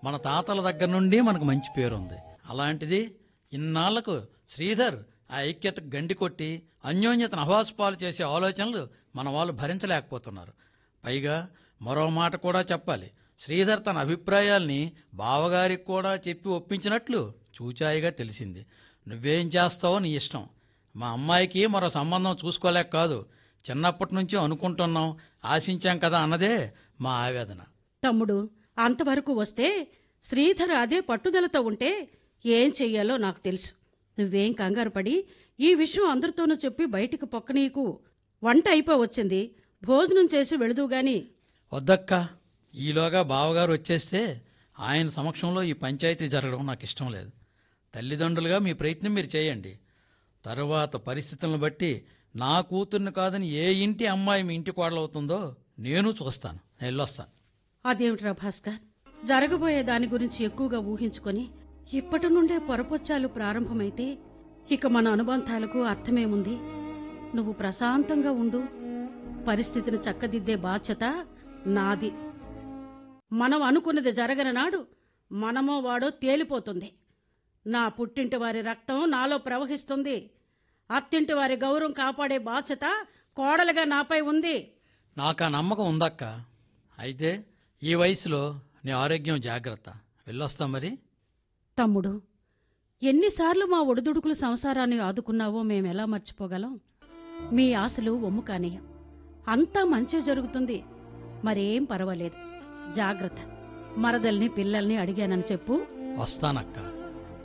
మన తాతల దగ్గర నుండి మనకు మంచి పేరుంది అలాంటిది ఇన్నాళ్లకు శ్రీధర్ ఆ ఐక్యతకు గండి కొట్టి అన్యోన్యతను అహవాస్పాలు చేసే ఆలోచనలు మన వాళ్ళు భరించలేకపోతున్నారు పైగా మరో మాట కూడా చెప్పాలి శ్రీధర్ తన అభిప్రాయాల్ని బావగారికి కూడా చెప్పి ఒప్పించినట్లు చూచాయిగా తెలిసింది నువ్వేం చేస్తావో నీ ఇష్టం మా అమ్మాయికి మరో సంబంధం చూసుకోలేక కాదు చిన్నప్పటి నుంచి అనుకుంటున్నాం ఆశించాం కదా అన్నదే మా ఆవేదన తమ్ముడు అంతవరకు వస్తే శ్రీధర్ అదే పట్టుదలతో ఉంటే ఏం చెయ్యాలో నాకు తెలుసు నువ్వేం కంగారు పడి ఈ విషయం అందరితోనూ చెప్పి బయటికి పొక్కనీకు వంట అయిపోవచ్చింది భోజనం చేసి వెళుదు గాని వద్దక్క ఈలోగా బావగారు వచ్చేస్తే ఆయన సమక్షంలో ఈ పంచాయతీ జరగడం నాకు ఇష్టం లేదు తల్లిదండ్రులుగా మీ ప్రయత్నం మీరు చేయండి తరువాత పరిస్థితులను బట్టి నా కూతుర్ని కాదని ఏ ఇంటి అమ్మాయి మీ ఇంటి కోడలవుతుందో నేను చూస్తాను నేను వెళ్ళొస్తాను అదేమిట్రా భాస్కర్ జరగబోయే దాని గురించి ఎక్కువగా ఊహించుకొని ఇప్పటి నుండే పొరపొచ్చాలు ప్రారంభమైతే ఇక మన అనుబంధాలకు అర్థమేముంది నువ్వు ప్రశాంతంగా ఉండు పరిస్థితిని చక్కదిద్దే బాధ్యత నాది మనం అనుకున్నది జరగని నాడు మనమో వాడో తేలిపోతుంది నా పుట్టింటి వారి రక్తం నాలో ప్రవహిస్తుంది అత్తింటి వారి గౌరవం కాపాడే బాధ్యత కోడలుగా నాపై ఉంది నాకు ఆ నమ్మకం ఉందక్క అయితే ఈ వయసులో నీ ఆరోగ్యం జాగ్రత్త వెళ్ళొస్తా మరి తమ్ముడు ఎన్నిసార్లు మా ఒడిదుడుకుల సంసారాన్ని ఆదుకున్నావో మేమెలా మర్చిపోగలం మీ ఆశలు ఒమ్ము కానీయం అంతా మంచి జరుగుతుంది మరేం పర్వాలేదు జాగ్రత్త మరదల్ని పిల్లల్ని అడిగానని చెప్పు వస్తానక్క